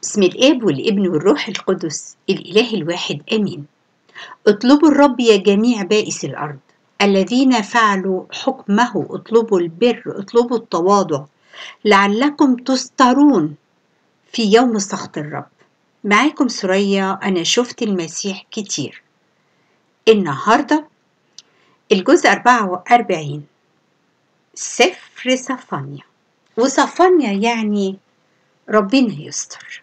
بسم الآب والابن والروح القدس الإله الواحد آمين اطلبوا الرب يا جميع بائس الأرض الذين فعلوا حكمه اطلبوا البر اطلبوا التواضع لعلكم تسترون في يوم سخط الرب معاكم سوريا أنا شفت المسيح كتير النهاردة الجزء 44 سفر صفانيا وصفانيا يعني ربنا يستر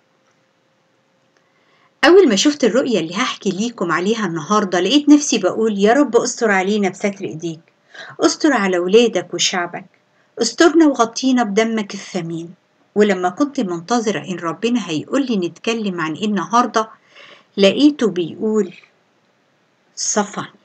أول ما شفت الرؤية اللي هحكي ليكم عليها النهاردة لقيت نفسي بقول يا رب استر علينا بستر إيديك استر على ولادك وشعبك استرنا وغطينا بدمك الثمين ولما كنت منتظرة إن ربنا هيقول لي نتكلم عن إيه النهاردة لقيته بيقول صفانيا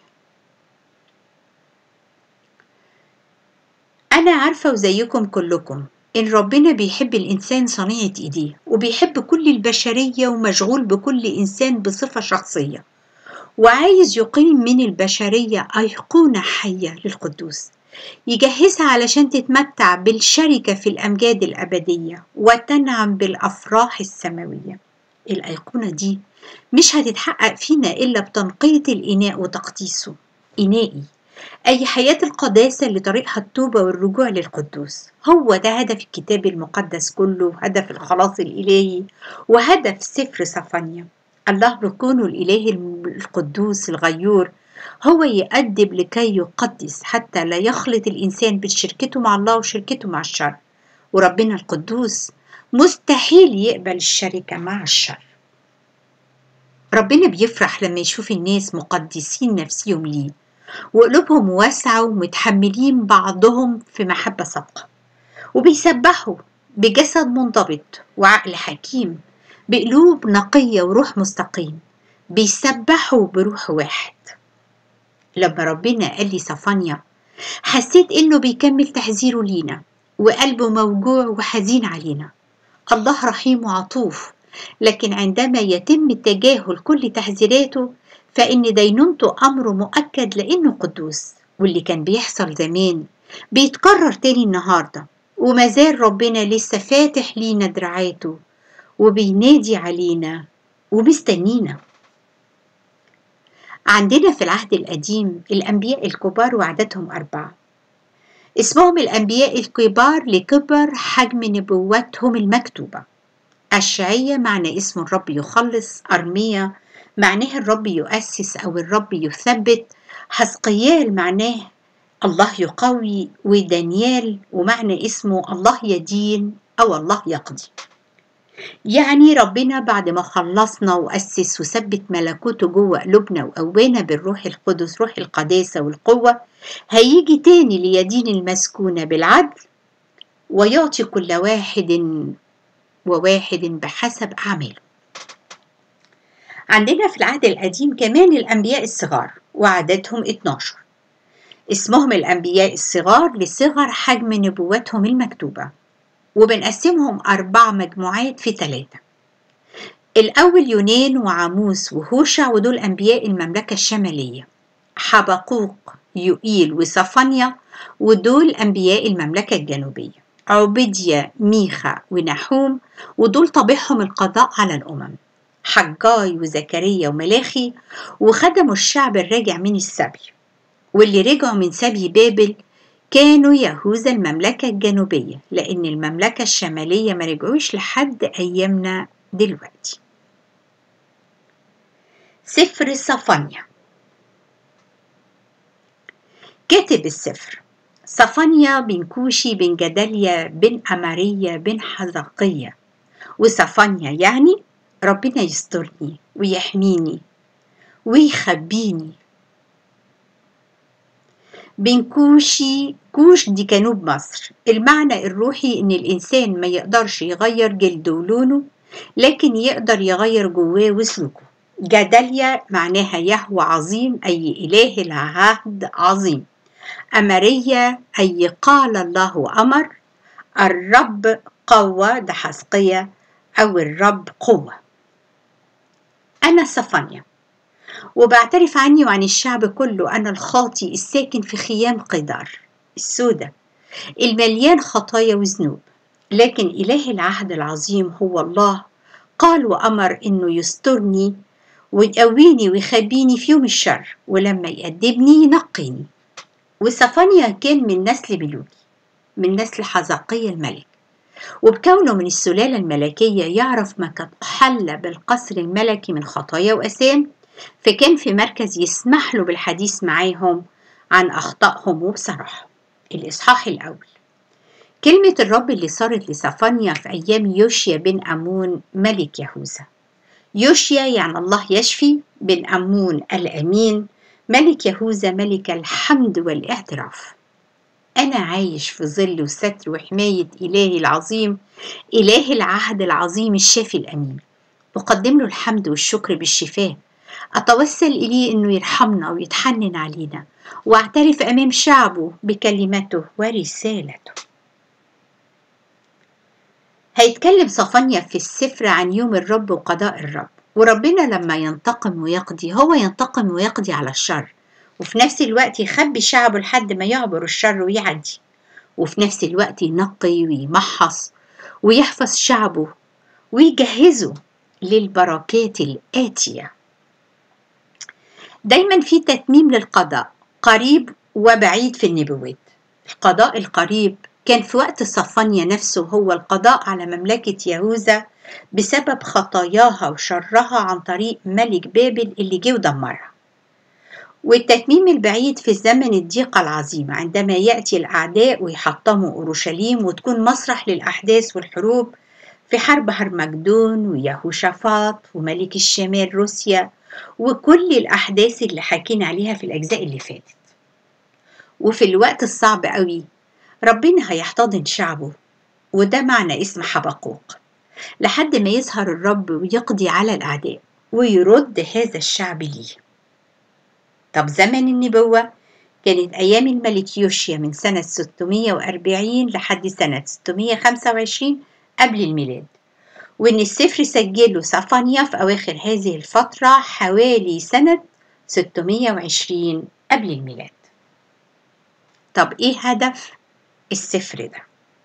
أنا عارفة وزيكم كلكم إن ربنا بيحب الإنسان صنيعة إيديه وبيحب كل البشرية ومشغول بكل إنسان بصفة شخصية وعايز يقيم من البشرية أيقونة حية للقدوس يجهزها علشان تتمتع بالشركة في الأمجاد الأبدية وتنعم بالأفراح السماوية الأيقونة دي مش هتتحقق فينا إلا بتنقية الإناء وتقديسه إنائي أي حياة القداسة لطريقها التوبة والرجوع للقدوس هو ده هدف الكتاب المقدس كله هدف الخلاص الإلهي وهدف سفر صفانيا الله بكونه الإله القدوس الغيور هو يأدب لكي يقدس حتى لا يخلط الإنسان بين شركته مع الله وشركته مع الشر وربنا القدوس مستحيل يقبل الشركة مع الشر ربنا بيفرح لما يشوف الناس مقدسين نفسهم ليه وقلوبهم واسعة ومتحملين بعضهم في محبة صادقة وبيسبحوا بجسد منضبط وعقل حكيم بقلوب نقية وروح مستقيم بيسبحوا بروح واحد لما ربنا قال لي صفانيا حسيت انه بيكمل تحذيره لينا وقلبه موجوع وحزين علينا الله رحيم وعطوف لكن عندما يتم تجاهل كل تحذيراته فإن دينونته أمر مؤكد لأنه قدوس واللي كان بيحصل زمان بيتكرر تاني النهاردة ومازال ربنا لسه فاتح لينا دراعاته وبينادي علينا ومستنينا عندنا في العهد القديم الأنبياء الكبار وعددهم أربعة اسمهم الأنبياء الكبار لكبر حجم نبواتهم المكتوبة أشعية معنى اسم الرب يخلص أرمية معناه الرب يؤسس أو الرب يثبت حسقيال معناه الله يقوي ودانيال ومعنى اسمه الله يدين أو الله يقضي يعني ربنا بعد ما خلصنا وأسس وثبت ملكوته جوه قلوبنا وقوانا بالروح القدس روح القداسة والقوة هيجي تاني ليدين المسكونة بالعدل ويعطي كل واحد وواحد بحسب أعماله عندنا في العهد القديم كمان الأنبياء الصغار وعددهم 12 اسمهم الأنبياء الصغار لصغر حجم نبواتهم المكتوبة وبنقسمهم أربع مجموعات في ثلاثة الأول يونان وعاموس وهوشع ودول أنبياء المملكة الشمالية حبقوق يوئيل وصفانيا ودول أنبياء المملكة الجنوبية عبيديا ميخا ونحوم ودول طبيعهم القضاء على الأمم حجاي وزكريا وملاخي وخدموا الشعب الراجع من السبي واللي رجعوا من سبي بابل كانوا يهوذا المملكة الجنوبية لأن المملكة الشمالية ما رجعوش لحد أيامنا دلوقتي سفر صفانيا كاتب السفر صفانيا بن كوشي بن جداليا بن أمارية بن حزقية وصفانيا يعني ربنا يسترني ويحميني ويخبيني بين كوشي كوش دي جنوب مصر المعنى الروحي ان الانسان ما يقدرش يغير جلده ولونه لكن يقدر يغير جواه وسلوكه جداليا معناها يهوى عظيم اي اله العهد عظيم أمرية أي قال الله أمر الرب قوة ده حسقية أو الرب قوة أنا صفانيا وبعترف عني وعن الشعب كله أنا الخاطي الساكن في خيام قدار السودة المليان خطايا وذنوب لكن إله العهد العظيم هو الله قال وأمر إنه يسترني ويقويني ويخبيني في يوم الشر ولما يأدبني ينقيني وصفانيا كان من نسل بلوكي من نسل حزقية الملك وبكونه من السلالة الملكية يعرف ما قد حل بالقصر الملكي من خطايا وأسام فكان في مركز يسمح له بالحديث معاهم عن أخطائهم وبصراحة الإصحاح الأول كلمة الرب اللي صارت لصفانيا في أيام يوشيا بن أمون ملك يهوذا يوشيا يعني الله يشفي بن أمون الأمين ملك يهوذا ملك الحمد والاعتراف أنا عايش في ظل وستر وحماية إلهي العظيم إله العهد العظيم الشافي الأمين أقدم له الحمد والشكر بالشفاء أتوسل إليه إنه يرحمنا ويتحنن علينا وأعترف أمام شعبه بكلمته ورسالته هيتكلم صفانيا في السفر عن يوم الرب وقضاء الرب وربنا لما ينتقم ويقضي هو ينتقم ويقضي على الشر وفي نفس الوقت يخبي شعبه لحد ما يعبر الشر ويعدي وفي نفس الوقت ينقي ويمحص ويحفظ شعبه ويجهزه للبركات الآتية دايما في تتميم للقضاء قريب وبعيد في النبوات القضاء القريب كان في وقت صفانيا نفسه هو القضاء على مملكة يهوذا بسبب خطاياها وشرها عن طريق ملك بابل اللي جه ودمرها والتتميم البعيد في زمن الضيقة العظيمة عندما يأتي الأعداء ويحطموا أورشليم وتكون مسرح للأحداث والحروب في حرب هرمجدون ويهوشافاط وملك الشمال روسيا وكل الأحداث اللي حكينا عليها في الأجزاء اللي فاتت وفي الوقت الصعب قوي ربنا هيحتضن شعبه وده معنى اسم حبقوق لحد ما يظهر الرب ويقضي على الأعداء ويرد هذا الشعب ليه طب زمن النبوة كانت أيام الملك يوشيا من سنة 640 لحد سنة 625 قبل الميلاد وإن السفر سجله صفانيا في أواخر هذه الفترة حوالي سنة 620 قبل الميلاد طب إيه هدف السفر ده؟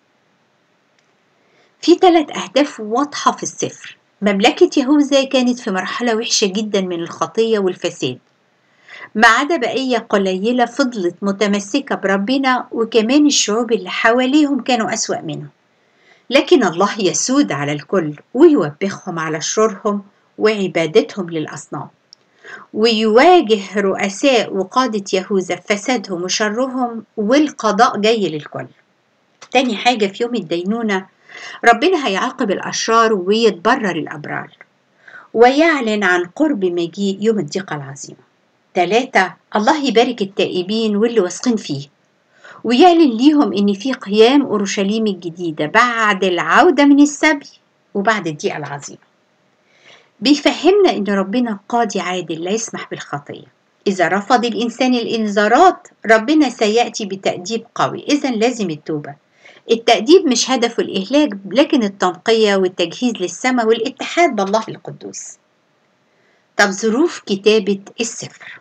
في ثلاث أهداف واضحة في السفر مملكة يهوذا كانت في مرحلة وحشة جدا من الخطية والفساد ما عدا بقية قليلة فضلت متمسكة بربنا وكمان الشعوب اللي حواليهم كانوا أسوأ منهم لكن الله يسود على الكل ويوبخهم على شرورهم وعبادتهم للأصنام ويواجه رؤساء وقادة يهوذا فسادهم وشرهم والقضاء جاي للكل تاني حاجة في يوم الدينونة ربنا هيعاقب الأشرار ويتبرر الأبرار ويعلن عن قرب مجيء يوم الضيقة العظيمة تلاتة الله يبارك التائبين واللي واثقين فيه ويعلن ليهم إن في قيام أورشليم الجديدة بعد العودة من السبي وبعد الضيقة العظيمة بيفهمنا إن ربنا قاضي عادل لا يسمح بالخطية إذا رفض الإنسان الإنذارات ربنا سيأتي بتأديب قوي إذا لازم التوبة التأديب مش هدفه الإهلاك لكن التنقية والتجهيز للسماء والاتحاد بالله القدوس طب ظروف كتابة السفر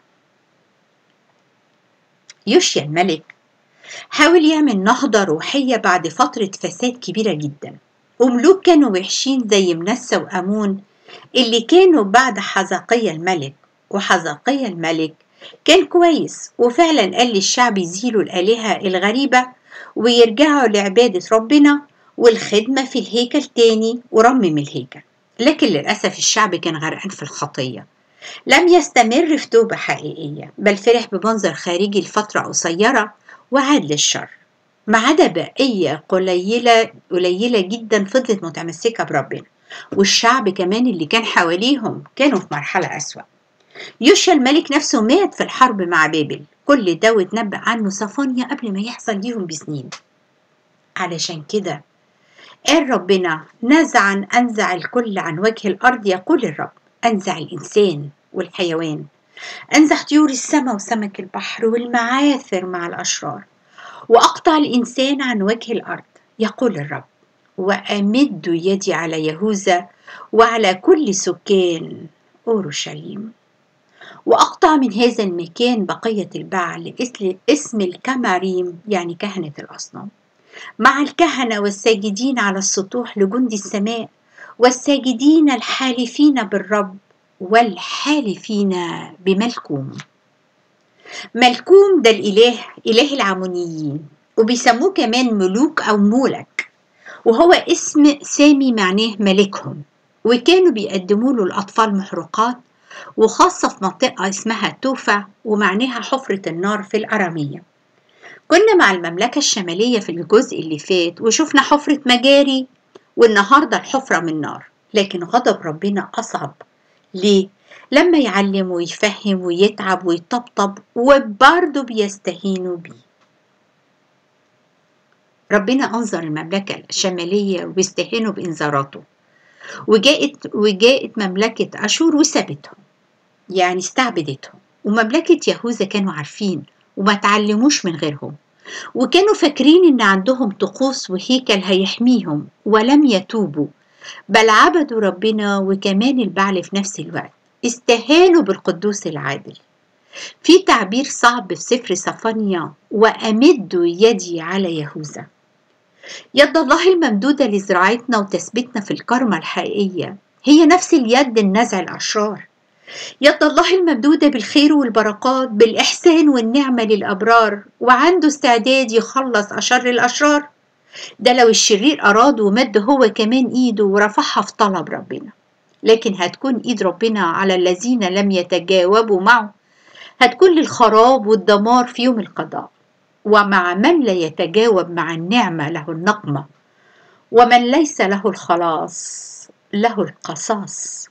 يوشيا الملك حاول يعمل نهضة روحية بعد فترة فساد كبيرة جدا وملوك كانوا وحشين زي منسى وأمون اللي كانوا بعد حزقية الملك وحزقية الملك كان كويس وفعلا قال للشعب يزيلوا الآلهة الغريبة ويرجعوا لعبادة ربنا والخدمة في الهيكل تاني ورمم الهيكل لكن للأسف الشعب كان غرقان في الخطية لم يستمر في توبة حقيقية بل فرح بمنظر خارجي لفترة قصيرة وعاد للشر ما عدا بقية قليلة قليلة جدا فضلت متمسكة بربنا والشعب كمان اللي كان حواليهم كانوا في مرحلة أسوأ يوشيا الملك نفسه مات في الحرب مع بابل كل ده واتنبأ عنه صفانيا قبل ما يحصل ليهم بسنين علشان كده قال ربنا نزعا أنزع الكل عن وجه الأرض يقول الرب أنزع الإنسان والحيوان أنزع طيور السماء وسمك البحر والمعاثر مع الأشرار وأقطع الإنسان عن وجه الأرض يقول الرب وأمد يدي على يهوذا وعلى كل سكان أورشليم وأقطع من هذا المكان بقية البعل اسم الكماريم يعني كهنة الأصنام مع الكهنة والساجدين على السطوح لجند السماء والساجدين الحالفين بالرب والحالفين بملكوم ملكوم ده الإله إله العمونيين وبيسموه كمان ملوك أو مولك وهو اسم سامي معناه ملكهم وكانوا بيقدموا له الأطفال محروقات وخاصة في منطقة اسمها توفا ومعناها حفرة النار في الأرامية كنا مع المملكة الشمالية في الجزء اللي فات وشفنا حفرة مجاري والنهاردة الحفرة من نار لكن غضب ربنا أصعب ليه؟ لما يعلم ويفهم ويتعب ويطبطب وبرضه بيستهينوا بيه ربنا أنظر المملكة الشمالية وبيستهينوا بإنذاراته وجاءت وجاءت مملكة أشور وسابتهم يعني استعبدتهم ومملكة يهوذا كانوا عارفين وما تعلموش من غيرهم وكانوا فاكرين إن عندهم طقوس وهيكل هيحميهم ولم يتوبوا بل عبدوا ربنا وكمان البعل في نفس الوقت استهانوا بالقدوس العادل في تعبير صعب في سفر صفانيا وأمد يدي على يهوذا يد الله الممدودة لزراعتنا وتثبيتنا في الكرمة الحقيقية هي نفس اليد النزع الأشرار يد الله الممدودة بالخير والبركات بالإحسان والنعمة للأبرار وعنده استعداد يخلص أشر الأشرار ده لو الشرير أراد ومد هو كمان إيده ورفعها في طلب ربنا لكن هتكون إيد ربنا على الذين لم يتجاوبوا معه هتكون للخراب والدمار في يوم القضاء ومع من لا يتجاوب مع النعمة له النقمة ومن ليس له الخلاص له القصاص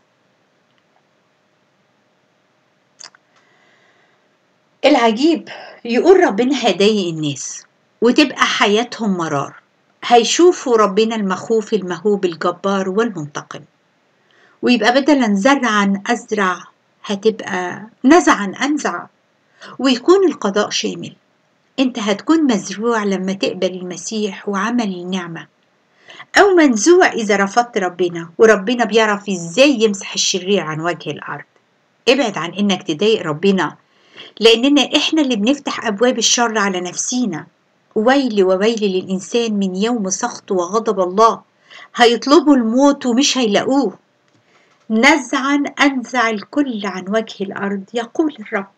العجيب يقول ربنا هيضايق الناس وتبقى حياتهم مرار هيشوفوا ربنا المخوف المهوب الجبار والمنتقم ويبقى بدلا زرعا أزرع هتبقى نزعا أنزع ويكون القضاء شامل انت هتكون مزروع لما تقبل المسيح وعمل النعمة أو منزوع إذا رفضت ربنا وربنا بيعرف إزاي يمسح الشرير عن وجه الأرض ابعد عن إنك تضايق ربنا لأننا إحنا اللي بنفتح أبواب الشر على نفسينا ويل وويل للإنسان من يوم سخط وغضب الله هيطلبوا الموت ومش هيلاقوه نزعا أنزع الكل عن وجه الأرض يقول الرب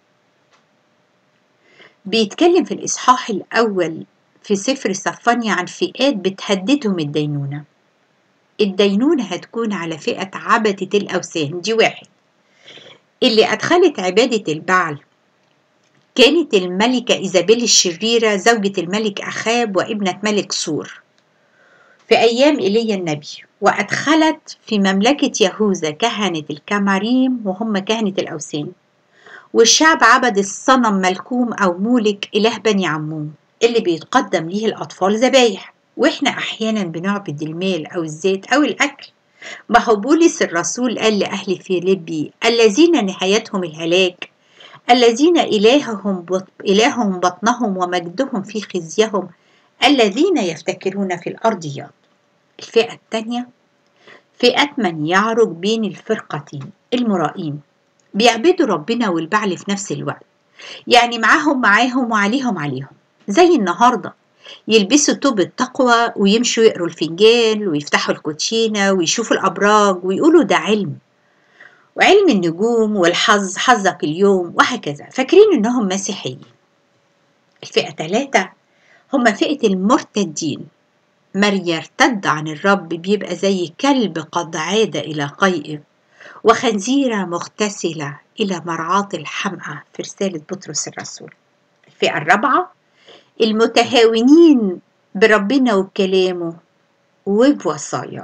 بيتكلم في الإصحاح الأول في سفر صفانيا عن فئات بتهددهم الدينونة الدينونة هتكون على فئة عبدة الأوثان دي واحد اللي أدخلت عبادة البعل كانت الملكة إيزابيل الشريرة زوجة الملك أخاب وابنة ملك سور في أيام إيليا النبي وأدخلت في مملكة يهوذا كهنة الكماريم وهم كهنة الأوثان والشعب عبد الصنم ملكوم أو مولك إله بني عمون اللي بيتقدم ليه الأطفال ذبايح وإحنا أحيانا بنعبد المال أو الزيت أو الأكل ما هو بولس الرسول قال لأهل فيليبي الذين نهايتهم الهلاك الذين إلههم بط... إلههم بطنهم ومجدهم في خزيهم الذين يفتكرون في الأرضيات الفئة الثانية فئة من يعرج بين الفرقتين المرائين بيعبدوا ربنا والبعل في نفس الوقت يعني معاهم معاهم وعليهم عليهم زي النهارده يلبسوا توب التقوى ويمشوا يقروا الفنجان ويفتحوا الكوتشينة ويشوفوا الأبراج ويقولوا ده علم وعلم النجوم والحظ حظك اليوم وهكذا فاكرين إنهم مسيحيين الفئة ثلاثة هم فئة المرتدين من يرتد عن الرب بيبقى زي كلب قد عاد إلى قيئه وخنزيرة مغتسلة إلى مرعاة الحمأة في رسالة بطرس الرسول الفئة الرابعة المتهاونين بربنا وبكلامه وبوصاياه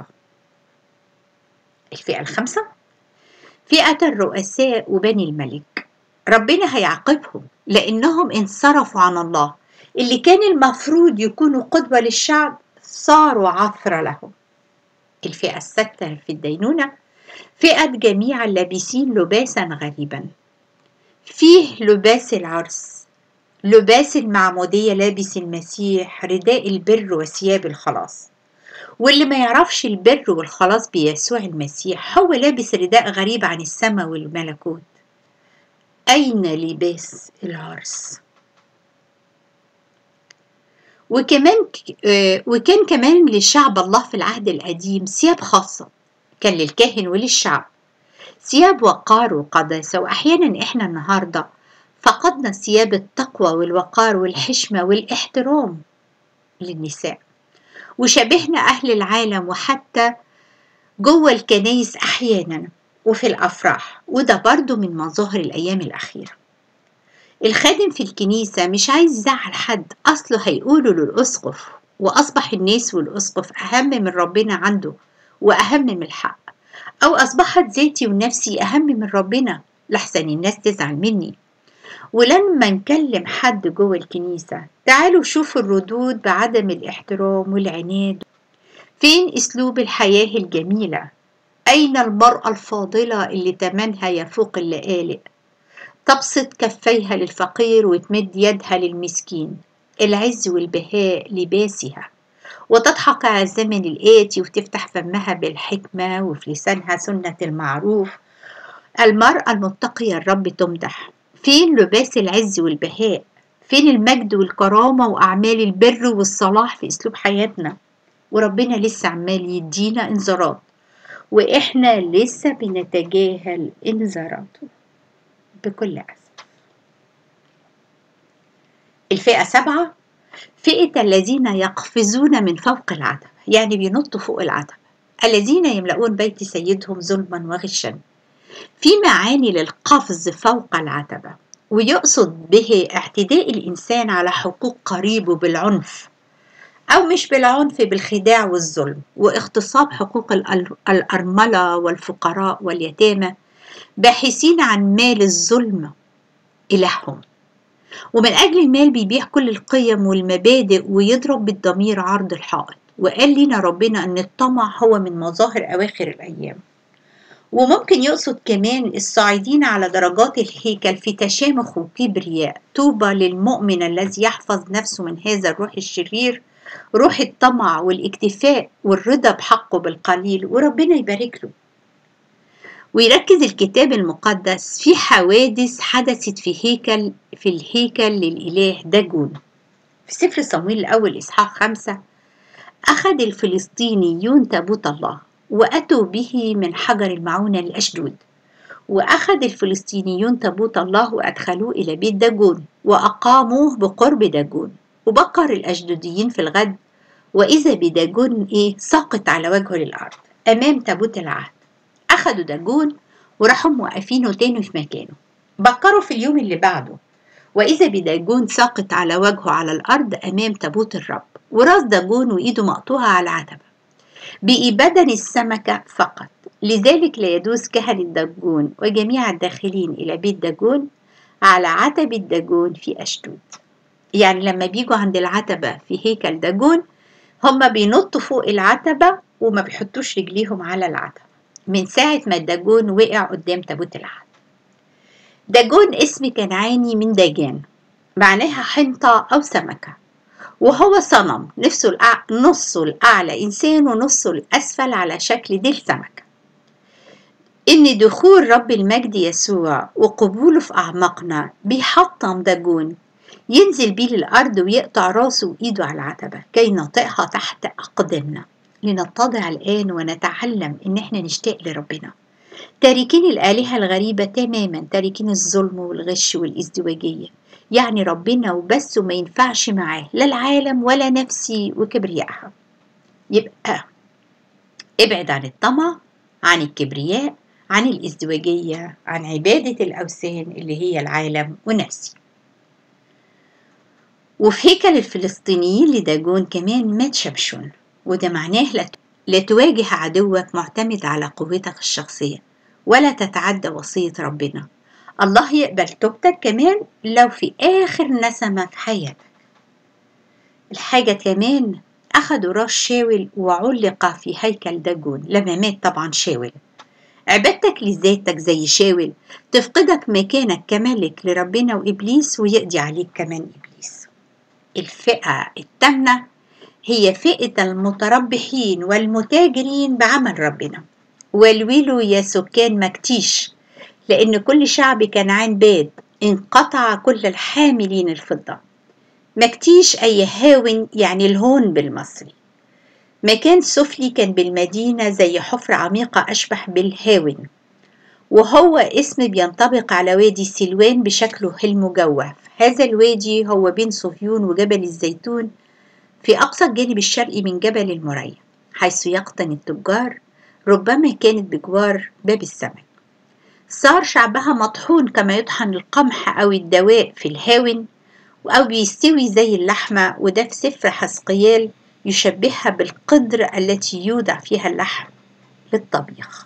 الفئة الخامسة فئة الرؤساء وبني الملك ربنا هيعاقبهم لأنهم انصرفوا عن الله اللي كان المفروض يكونوا قدوة للشعب صاروا عثرة لهم الفئة الستة في الدينونة فئة جميع اللابسين لباسا غريبا فيه لباس العرس لباس المعمودية لابس المسيح رداء البر وثياب الخلاص واللي ما يعرفش البر والخلاص بيسوع المسيح هو لابس رداء غريب عن السماء والملكوت أين لباس العرس؟ وكمان آه، وكان كمان لشعب الله في العهد القديم ثياب خاصة كان للكاهن وللشعب ثياب وقار وقداسة وأحيانا إحنا النهاردة فقدنا ثياب التقوى والوقار والحشمة والاحترام للنساء وشبهنا أهل العالم وحتى جوه الكنايس أحيانا وفي الأفراح وده برضو من مظاهر الأيام الأخيرة الخادم في الكنيسة مش عايز يزعل حد أصله هيقوله للأسقف وأصبح الناس والأسقف أهم من ربنا عنده وأهم من الحق أو أصبحت ذاتي ونفسي أهم من ربنا لحسن الناس تزعل مني ولما نكلم حد جوه الكنيسة تعالوا شوفوا الردود بعدم الاحترام والعناد فين أسلوب الحياة الجميلة أين المرأة الفاضلة اللي تمنها يفوق اللآلئ تبسط كفيها للفقير وتمد يدها للمسكين العز والبهاء لباسها وتضحك على الزمن الآتي وتفتح فمها بالحكمة وفي لسانها سنة المعروف المرأة المتقية الرب تمدح فين لباس العز والبهاء فين المجد والكرامة وأعمال البر والصلاح في أسلوب حياتنا وربنا لسه عمال يدينا إنذارات وإحنا لسه بنتجاهل إنذاراته بكل أسف الفئة سبعة فئة الذين يقفزون من فوق العتبة يعني بينطوا فوق العتبة الذين يملؤون بيت سيدهم ظلما وغشا في معاني للقفز فوق العتبة ويقصد به اعتداء الإنسان على حقوق قريبه بالعنف أو مش بالعنف بالخداع والظلم واغتصاب حقوق الأرملة والفقراء واليتامى باحثين عن مال الظلم إلههم ومن أجل المال بيبيع كل القيم والمبادئ ويضرب بالضمير عرض الحائط وقال لنا ربنا أن الطمع هو من مظاهر أواخر الأيام وممكن يقصد كمان الصاعدين على درجات الهيكل في تشامخ وكبرياء طوبى للمؤمن الذي يحفظ نفسه من هذا الروح الشرير روح الطمع والاكتفاء والرضا بحقه بالقليل وربنا يبارك له ويركز الكتاب المقدس في حوادث حدثت في هيكل في الهيكل للإله داجون في سفر صمويل الأول إصحاح خمسة أخذ الفلسطينيون تابوت الله وأتوا به من حجر المعونة لأشدود وأخذ الفلسطينيون تابوت الله وأدخلوه إلى بيت داجون وأقاموه بقرب داجون وبكر الأشدوديين في الغد وإذا بداجون إيه ساقط على وجهه للأرض أمام تابوت العهد أخدوا داجون وراحوا موقفينه تاني في مكانه بكروا في اليوم اللي بعده وإذا بداجون ساقط على وجهه على الأرض أمام تابوت الرب وراس داجون وإيده مقطوعة على العتبة بقي بدن السمكة فقط لذلك لا يدوس كهنة داجون وجميع الداخلين إلى بيت داجون على عتبة داجون في أشدود يعني لما بيجوا عند العتبة في هيكل داجون هما بينطوا فوق العتبة وما بيحطوش رجليهم على العتبة من ساعة ما داجون وقع قدام تابوت العهد داجون اسم كنعاني من داجان معناها حنطة أو سمكة وهو صنم نفسه الأع... نصه الأعلى إنسان ونصه الأسفل على شكل ديل سمكة إن دخول رب المجد يسوع وقبوله في أعماقنا بيحطم داجون ينزل بيه للأرض ويقطع راسه وإيده على العتبة كي نطئها تحت أقدامنا لنتضع الآن ونتعلم إن إحنا نشتاق لربنا تاركين الآلهة الغريبة تماما تاركين الظلم والغش والازدواجية يعني ربنا وبس وما ينفعش معاه لا العالم ولا نفسي وكبريائها يبقى ابعد عن الطمع عن الكبرياء عن الازدواجية عن عبادة الأوثان اللي هي العالم ونفسي وفي هيكل الفلسطينيين لداجون كمان مات شمشون وده معناه لا تواجه عدوك معتمد على قوتك الشخصية ولا تتعدى وصية ربنا الله يقبل توبتك كمان لو في آخر نسمة في حياتك الحاجة كمان أخدوا راس شاول وعلق في هيكل داجون لما مات طبعا شاول عبادتك لذاتك زي شاول تفقدك مكانك كملك لربنا وإبليس ويقضي عليك كمان إبليس الفئة التامنة هي فئة المتربحين والمتاجرين بعمل ربنا والويلوا يا سكان مكتيش لأن كل شعب كنعان باد انقطع كل الحاملين الفضة مكتيش أي هاون يعني الهون بالمصري مكان سفلي كان بالمدينة زي حفرة عميقة أشبه بالهاون وهو اسم بينطبق على وادي سلوان بشكله المجوف هذا الوادي هو بين صهيون وجبل الزيتون في أقصى الجانب الشرقي من جبل المريا حيث يقطن التجار ربما كانت بجوار باب السمك صار شعبها مطحون كما يطحن القمح أو الدواء في الهاون أو بيستوي زي اللحمة وده في سفر حسقيال يشبهها بالقدر التي يودع فيها اللحم للطبيخ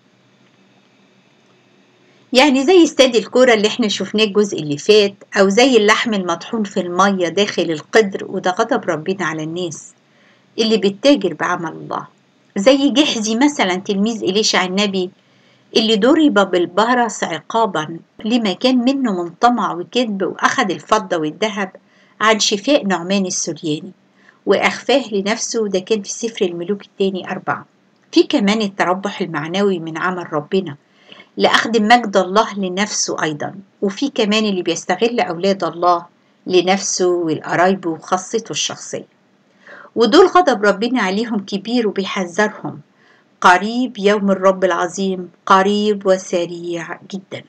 يعني زي استاد الكورة اللي احنا شفناه الجزء اللي فات أو زي اللحم المطحون في المية داخل القدر وده غضب ربنا على الناس اللي بتتاجر بعمل الله زي جحزي مثلا تلميذ إليشع النبي اللي ضرب بالبرص عقابا لما كان منه من طمع وكذب وأخذ الفضة والذهب عن شفاء نعمان السرياني وأخفاه لنفسه ده كان في سفر الملوك الثاني أربعة في كمان التربح المعنوي من عمل ربنا لأخذ مجد الله لنفسه أيضا وفي كمان اللي بيستغل أولاد الله لنفسه والقرايبه وخاصته الشخصية ودول غضب ربنا عليهم كبير وبيحذرهم قريب يوم الرب العظيم قريب وسريع جدا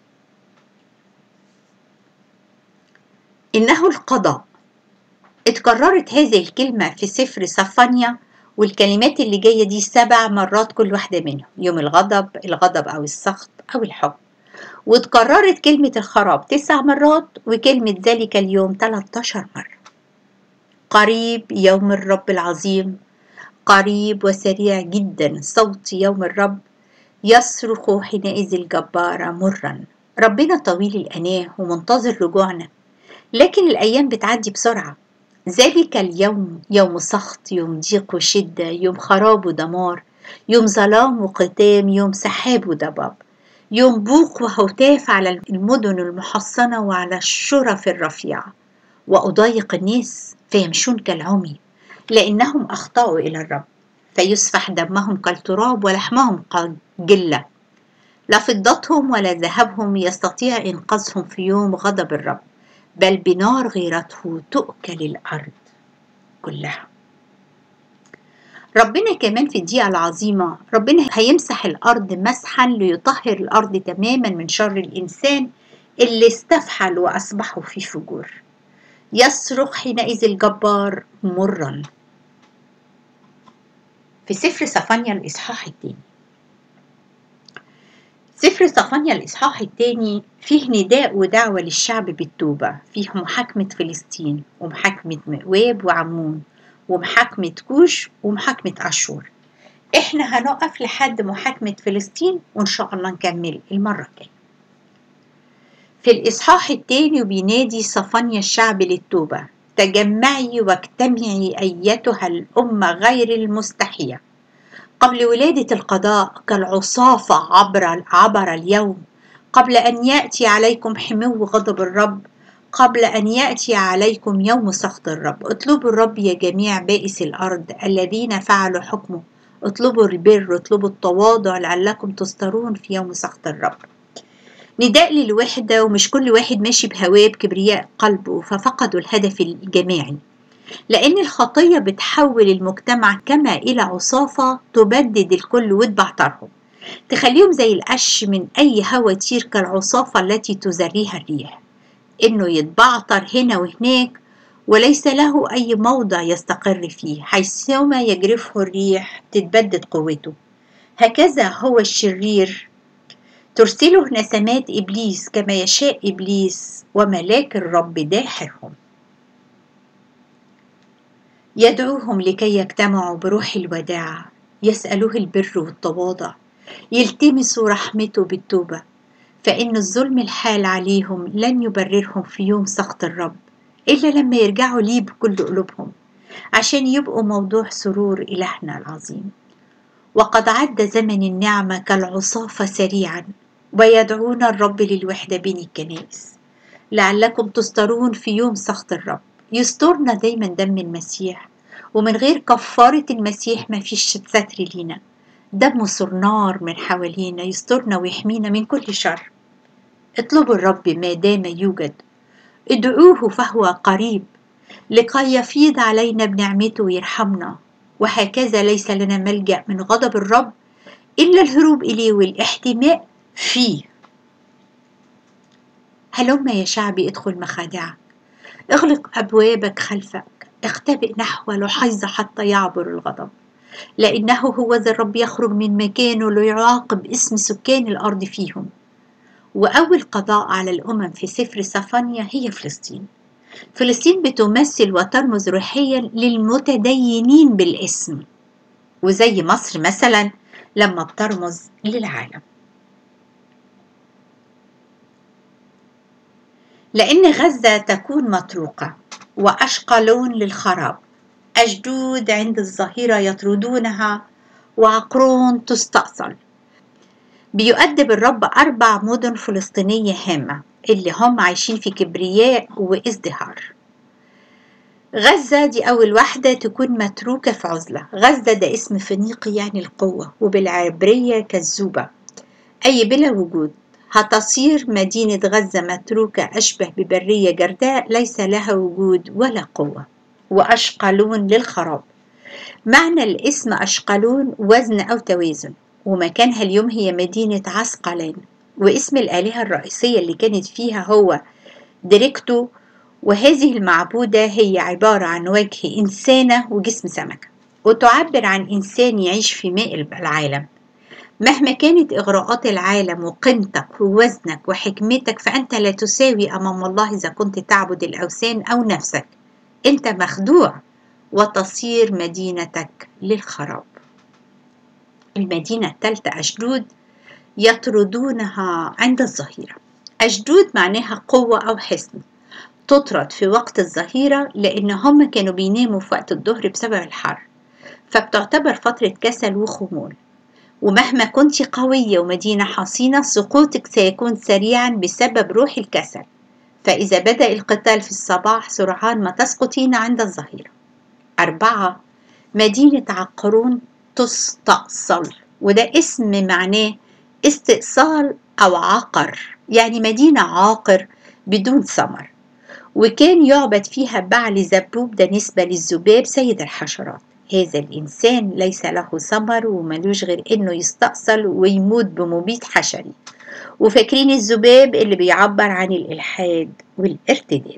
إنه القضاء اتكررت هذه الكلمة في سفر صفانيا والكلمات اللي جاية دي سبع مرات كل واحدة منهم يوم الغضب الغضب أو السخط أو الحب واتكررت كلمة الخراب تسع مرات وكلمة ذلك اليوم 13 مرة قريب يوم الرب العظيم قريب وسريع جدا صوت يوم الرب يصرخ حينئذ الجبار مرا ربنا طويل الأناه ومنتظر رجوعنا لكن الأيام بتعدي بسرعة ذلك اليوم يوم سخط يوم ضيق وشدة يوم خراب ودمار يوم ظلام وقتام يوم سحاب وضباب يوم بوق وهتاف على المدن المحصنة وعلى الشرف الرفيعة وأضايق الناس فيمشون كالعمي لأنهم أخطأوا إلى الرب فيسفح دمهم كالتراب ولحمهم كالجلة لا فضتهم ولا ذهبهم يستطيع إنقاذهم في يوم غضب الرب بل بنار غيرته تؤكل الأرض كلها ربنا كمان في الدقيقة العظيمة ربنا هيمسح الأرض مسحا ليطهر الأرض تماما من شر الإنسان اللي استفحل وأصبحوا في فجور يصرخ حينئذ الجبار مرا في سفر صفانيا الإصحاح الثاني سفر صفانيا الإصحاح الثاني فيه نداء ودعوة للشعب بالتوبة فيه محاكمة فلسطين ومحاكمة مئواب وعمون ومحاكمة كوش ومحاكمة أشور إحنا هنقف لحد محاكمة فلسطين وإن شاء الله نكمل المرة الجاية في الإصحاح الثاني بينادي صفانيا الشعب للتوبة تجمعي واجتمعي أيتها الأمة غير المستحية قبل ولادة القضاء كالعصافة عبر عبر اليوم قبل أن يأتي عليكم حمو غضب الرب قبل أن يأتي عليكم يوم سخط الرب اطلبوا الرب يا جميع بائس الأرض الذين فعلوا حكمه اطلبوا البر اطلبوا التواضع لعلكم تسترون في يوم سخط الرب نداء للوحدة ومش كل واحد ماشي بهواه بكبرياء قلبه ففقدوا الهدف الجماعي لأن الخطية بتحول المجتمع كما إلى عصافة تبدد الكل وتبعترهم تخليهم زي القش من أي هوا يطير كالعصافة التي تزريها الريح إنه يتبعتر هنا وهناك وليس له أي موضع يستقر فيه حيثما يجرفه الريح تتبدد قوته هكذا هو الشرير ترسله نسمات إبليس كما يشاء إبليس وملاك الرب داحرهم يدعوهم لكي يجتمعوا بروح الوداع يسألوه البر والتواضع يلتمسوا رحمته بالتوبة فإن الظلم الحال عليهم لن يبررهم في يوم سخط الرب إلا لما يرجعوا ليه بكل قلوبهم عشان يبقوا موضوع سرور إلهنا العظيم وقد عد زمن النعمة كالعصافة سريعا ويدعون الرب للوحدة بين الكنائس لعلكم تسترون في يوم سخط الرب يسترنا دايما دم المسيح ومن غير كفارة المسيح ما فيش ستر لينا دمه صرنار من حوالينا يسترنا ويحمينا من كل شر اطلبوا الرب ما دام يوجد ادعوه فهو قريب لكي يفيض علينا بنعمته ويرحمنا وهكذا ليس لنا ملجأ من غضب الرب إلا الهروب إليه والاحتماء فيه هلم يا شعبي ادخل مخادعك اغلق أبوابك خلفك اختبئ نحو لحيظ حتى يعبر الغضب لأنه هو ذا الرب يخرج من مكانه ليعاقب اسم سكان الأرض فيهم وأول قضاء على الأمم في سفر صفانيا هي فلسطين فلسطين بتمثل وترمز روحيا للمتدينين بالاسم وزي مصر مثلا لما بترمز للعالم لأن غزة تكون مطروقة وأشقلون للخراب أجدود عند الظهيرة يطردونها وعقرون تستأصل بيؤدب الرب أربع مدن فلسطينية هامة اللي هم عايشين في كبرياء وازدهار غزة دي أول واحدة تكون متروكة في عزلة غزة ده اسم فينيقي يعني القوة وبالعبرية كالزوبة أي بلا وجود هتصير مدينة غزة متروكة أشبه ببرية جرداء ليس لها وجود ولا قوة وأشقلون للخراب معنى الاسم أشقلون وزن أو توازن ومكانها اليوم هي مدينة عسقلان واسم الآلهة الرئيسية اللي كانت فيها هو ديريكتو وهذه المعبودة هي عبارة عن وجه إنسانة وجسم سمكة وتعبر عن إنسان يعيش في ماء العالم مهما كانت إغراءات العالم وقيمتك ووزنك وحكمتك فأنت لا تساوي أمام الله إذا كنت تعبد الأوثان أو نفسك أنت مخدوع وتصير مدينتك للخراب المدينة الثالثة أشدود يطردونها عند الظهيرة أشدود معناها قوة أو حصن تطرد في وقت الظهيرة لأن هم كانوا بيناموا في وقت الظهر بسبب الحر فبتعتبر فترة كسل وخمول ومهما كنت قوية ومدينة حصينة سقوطك سيكون سريعا بسبب روح الكسل فإذا بدأ القتال في الصباح سرعان ما تسقطين عند الظهيرة أربعة مدينة عقرون تستأصل وده اسم معناه استئصال أو عقر يعني مدينة عاقر بدون ثمر وكان يعبد فيها بعل زبوب ده نسبة للذباب سيد الحشرات هذا الإنسان ليس له ثمر وملوش غير إنه يستأصل ويموت بمبيد حشري وفاكرين الذباب اللي بيعبر عن الإلحاد والارتداد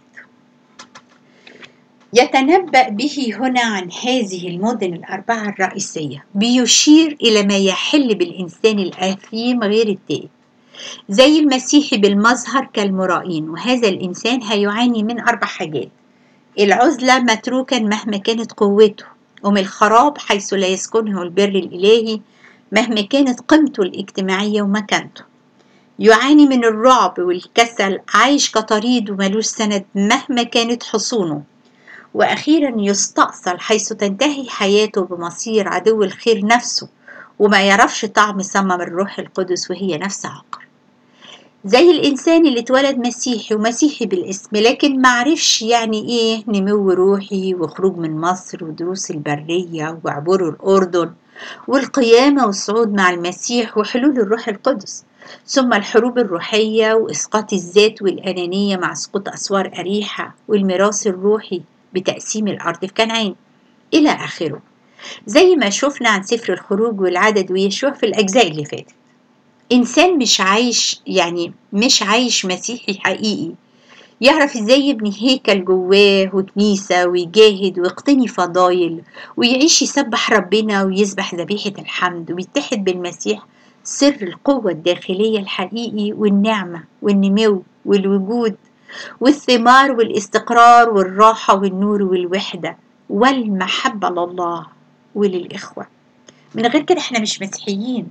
يتنبأ به هنا عن هذه المدن الأربعة الرئيسية بيشير إلى ما يحل بالإنسان الآثيم غير التائب زي المسيحي بالمظهر كالمرائين وهذا الإنسان هيعاني من أربع حاجات العزلة متروكا مهما كانت قوته ومن الخراب حيث لا يسكنه البر الإلهي مهما كانت قيمته الاجتماعية ومكانته يعاني من الرعب والكسل عايش كطريد وملوش سند مهما كانت حصونه وأخيرا يستأصل حيث تنتهي حياته بمصير عدو الخير نفسه وما يعرفش طعم صمم الروح القدس وهي نفس عقر زي الإنسان اللي اتولد مسيحي ومسيحي بالاسم لكن معرفش يعني إيه نمو روحي وخروج من مصر ودروس البرية وعبور الأردن والقيامة والصعود مع المسيح وحلول الروح القدس ثم الحروب الروحية وإسقاط الذات والأنانية مع سقوط أسوار أريحة والميراث الروحي بتقسيم الأرض في كنعان إلى آخره زي ما شفنا عن سفر الخروج والعدد ويشوع في الأجزاء اللي فاتت إنسان مش عايش يعني مش عايش مسيحي حقيقي يعرف ازاي يبني هيكل جواه وكنيسة ويجاهد ويقتني فضايل ويعيش يسبح ربنا ويسبح ذبيحة الحمد ويتحد بالمسيح سر القوة الداخلية الحقيقي والنعمة والنمو والوجود والثمار والاستقرار والراحة والنور والوحدة والمحبة لله وللإخوة من غير كده احنا مش مسيحيين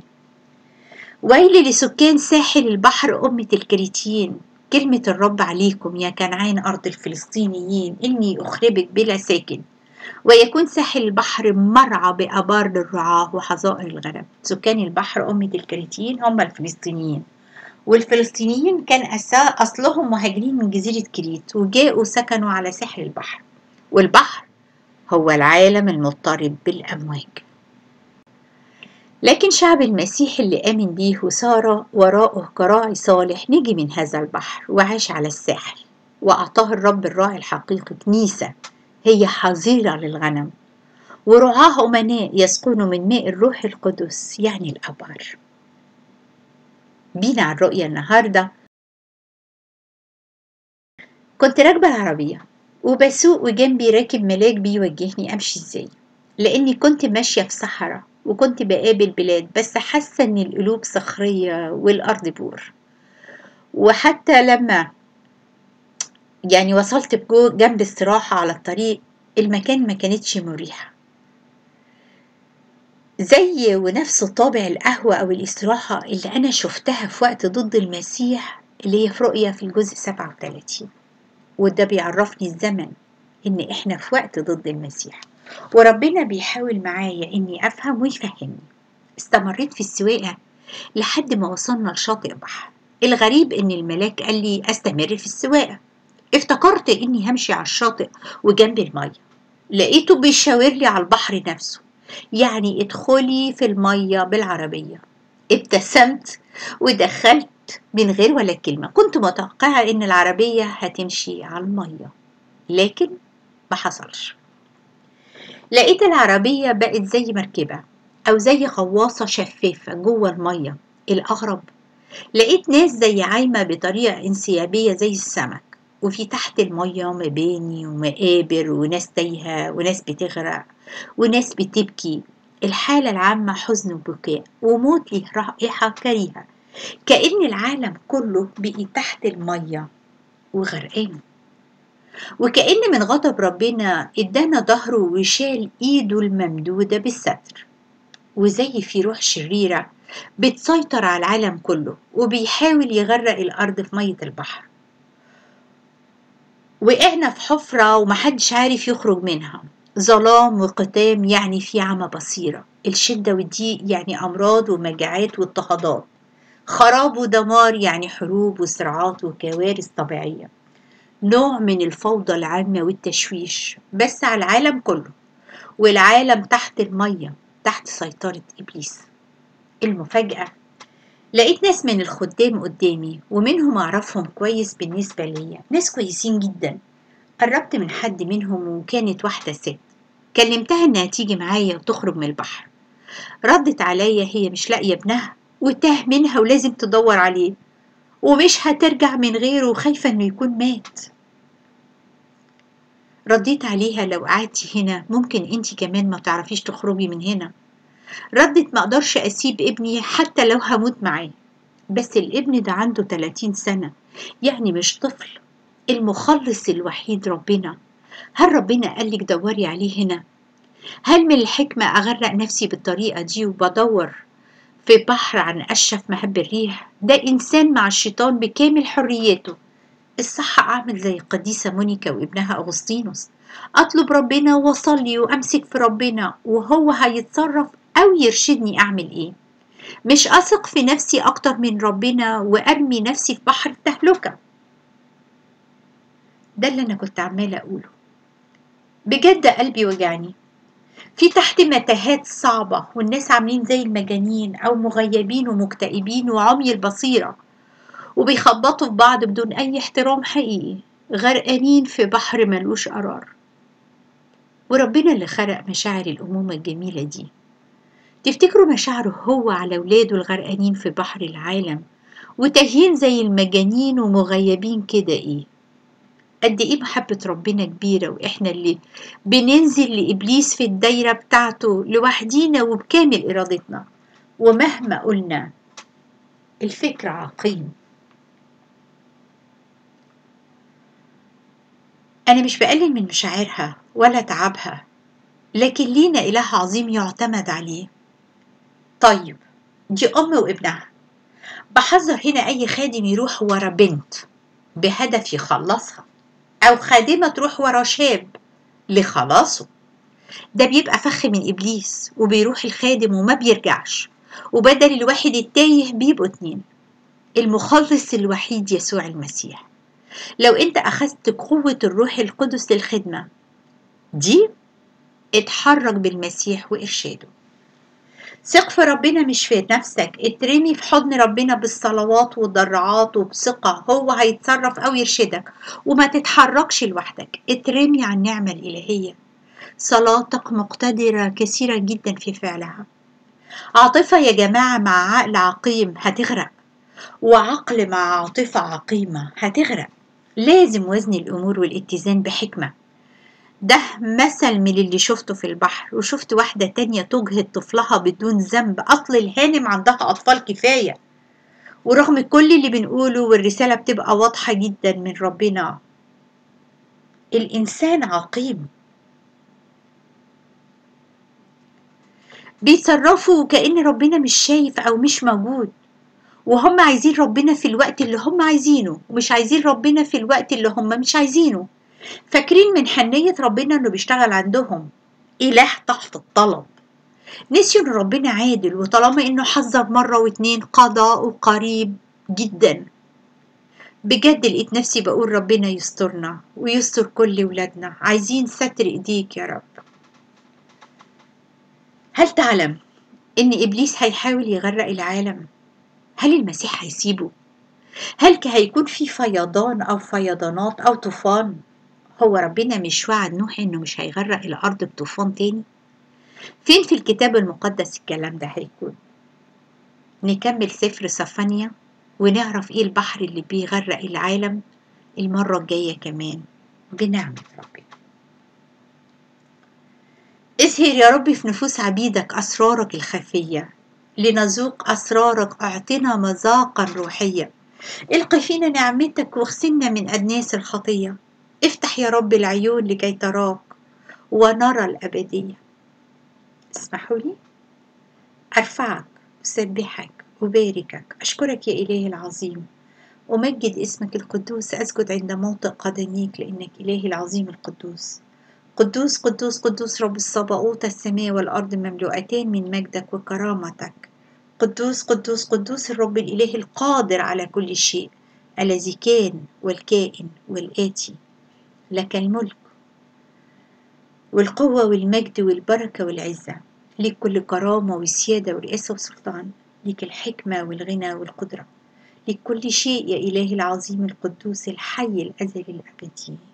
ويل لسكان ساحل البحر أمة الكريتيين كلمة الرب عليكم يا كنعان أرض الفلسطينيين إني أخربك بلا ساكن ويكون ساحل البحر مرعى بأبار للرعاة وحظائر الغنم سكان البحر أمة الكريتيين هم الفلسطينيين والفلسطينيين كان أصلهم مهاجرين من جزيرة كريت وجاءوا سكنوا على ساحل البحر والبحر هو العالم المضطرب بالأمواج لكن شعب المسيح اللي آمن بيه وسار وراءه كراعي صالح نجي من هذا البحر وعاش على الساحل وأعطاه الرب الراعي الحقيقي كنيسة هي حظيرة للغنم ورعاه أمناء يسقون من ماء الروح القدس يعني الأبار بينا على الرؤية النهاردة كنت راكبة العربية وبسوق وجنبي راكب ملاك بيوجهني أمشي إزاي لأني كنت ماشية في صحراء وكنت بقابل بلاد بس حاسة إن القلوب صخرية والأرض بور وحتى لما يعني وصلت بجو جنب استراحة على الطريق المكان ما كانتش مريحة زي ونفس طابع القهوة أو الاستراحة اللي أنا شفتها في وقت ضد المسيح اللي هي في رؤية في الجزء 37 وده بيعرفني الزمن إن إحنا في وقت ضد المسيح وربنا بيحاول معايا إني أفهم ويفهمني استمريت في السواقة لحد ما وصلنا لشاطئ بحر الغريب إن الملاك قال لي أستمر في السواقة افتكرت إني همشي على الشاطئ وجنب المية لقيته بيشاور لي على البحر نفسه يعني ادخلي في المية بالعربية ابتسمت ودخلت من غير ولا كلمة كنت متوقعة إن العربية هتمشي على المية لكن ما حصلش لقيت العربية بقت زي مركبة أو زي غواصة شفافة جوه المية الأغرب لقيت ناس زي عايمة بطريقة انسيابية زي السمك وفي تحت المية مباني ومقابر وناس تايهة وناس بتغرق وناس بتبكي الحالة العامة حزن وبكاء وموت ليه رائحة كريهة كأن العالم كله بقي تحت المية وغرقان وكأن من غضب ربنا ادانا ظهره وشال ايده الممدودة بالستر وزي في روح شريرة بتسيطر على العالم كله وبيحاول يغرق الأرض في مية البحر وقعنا في حفرة ومحدش عارف يخرج منها ظلام وقتام يعني في عمى بصيرة الشدة والضيق يعني أمراض ومجاعات واضطهادات خراب ودمار يعني حروب وصراعات وكوارث طبيعية نوع من الفوضى العامة والتشويش بس على العالم كله والعالم تحت المية تحت سيطرة إبليس المفاجأة لقيت ناس من الخدام قدامي ومنهم أعرفهم كويس بالنسبة ليا ناس كويسين جدا قربت من حد منهم وكانت واحدة ست كلمتها إنها تيجي معايا وتخرج من البحر ردت عليا هي مش لاقية ابنها وتاه منها ولازم تدور عليه ومش هترجع من غيره وخايفة إنه يكون مات رديت عليها لو قعدتي هنا ممكن انتي كمان ما تعرفيش تخرجي من هنا ردت ما اقدرش اسيب ابني حتى لو هموت معاه بس الابن ده عنده 30 سنة يعني مش طفل المخلص الوحيد ربنا هل ربنا قالك دوري عليه هنا هل من الحكمة أغرق نفسي بالطريقة دي وبدور في بحر عن أشف مهب الريح ده إنسان مع الشيطان بكامل حريته الصح أعمل زي القديسة مونيكا وابنها أغسطينوس أطلب ربنا وأصلي وأمسك في ربنا وهو هيتصرف أو يرشدني أعمل إيه مش أثق في نفسي أكتر من ربنا وأرمي نفسي في بحر التهلكة ده اللي أنا كنت عمالة أقوله بجد قلبي وجعني في تحت متاهات صعبة والناس عاملين زي المجانين أو مغيبين ومكتئبين وعمي البصيرة وبيخبطوا في بعض بدون أي احترام حقيقي غرقانين في بحر ملوش قرار وربنا اللي خلق مشاعر الأمومة الجميلة دي تفتكروا مشاعره هو على ولاده الغرقانين في بحر العالم وتاهين زي المجانين ومغيبين كده ايه قد ايه محبة ربنا كبيرة واحنا اللي بننزل لإبليس في الدايرة بتاعته لوحدينا وبكامل إرادتنا ومهما قلنا الفكرة عقيم أنا مش بقلل من مشاعرها ولا تعبها لكن لينا إله عظيم يعتمد عليه طيب دي أم وابنها بحذر هنا أي خادم يروح ورا بنت بهدف يخلصها أو خادمة تروح ورا شاب لخلاصه ده بيبقى فخ من إبليس وبيروح الخادم وما بيرجعش وبدل الواحد التايه بيبقوا اتنين المخلص الوحيد يسوع المسيح لو انت أخذت قوة الروح القدس للخدمة دي اتحرك بالمسيح وإرشاده ثق في ربنا مش في نفسك اترمي في حضن ربنا بالصلوات والضرعات وبثقة هو هيتصرف أو يرشدك وما تتحركش لوحدك اترمي على النعمة الإلهية صلاتك مقتدرة كثيرة جدا في فعلها عاطفة يا جماعة مع عقل عقيم هتغرق وعقل مع عاطفة عقيمة هتغرق لازم وزن الأمور والاتزان بحكمة ده مثل من اللي شفته في البحر وشفت واحدة تانية تجهد طفلها بدون ذنب أصل الهانم عندها أطفال كفاية ورغم كل اللي بنقوله والرسالة بتبقى واضحة جدا من ربنا الإنسان عقيم بيتصرفوا كأن ربنا مش شايف أو مش موجود وهم عايزين ربنا في الوقت اللي هم عايزينه ومش عايزين ربنا في الوقت اللي هم مش عايزينه فاكرين من حنية ربنا انه بيشتغل عندهم إله تحت الطلب نسيوا ان ربنا عادل وطالما انه حذر مرة واتنين قضاء قريب جدا بجد لقيت نفسي بقول ربنا يسترنا ويستر كل ولادنا عايزين ستر ايديك يا رب هل تعلم ان ابليس هيحاول يغرق العالم هل المسيح هيسيبه هل هيكون في فيضان او فيضانات او طوفان هو ربنا مش وعد نوح انه مش هيغرق الارض بطوفان تاني فين في الكتاب المقدس الكلام ده هيكون نكمل سفر صفانيا ونعرف ايه البحر اللي بيغرق العالم المرة الجاية كمان بنعمة ربنا اسهر يا رب في نفوس عبيدك أسرارك الخفية لنذوق أسرارك أعطنا مذاقا روحيا القي فينا نعمتك واغسلنا من أدناس الخطية افتح يا رب العيون لكي تراك ونرى الأبدية اسمحوا لي أرفعك أسبحك أباركك أشكرك يا إلهي العظيم أمجد اسمك القدوس أسجد عند موطئ قدميك لأنك إلهي العظيم القدوس قدوس قدوس قدوس رب الصباؤوت السماء والأرض مملوءتان من مجدك وكرامتك قدوس قدوس قدوس الرب الإله القادر على كل شيء الذي كان والكائن والآتي لك الملك والقوة والمجد والبركة والعزة ليك كل كرامة وسيادة ورئاسة وسلطان ليك الحكمة والغنى والقدرة ليك كل شيء يا إلهي العظيم القدوس الحي الأزلي الأبدي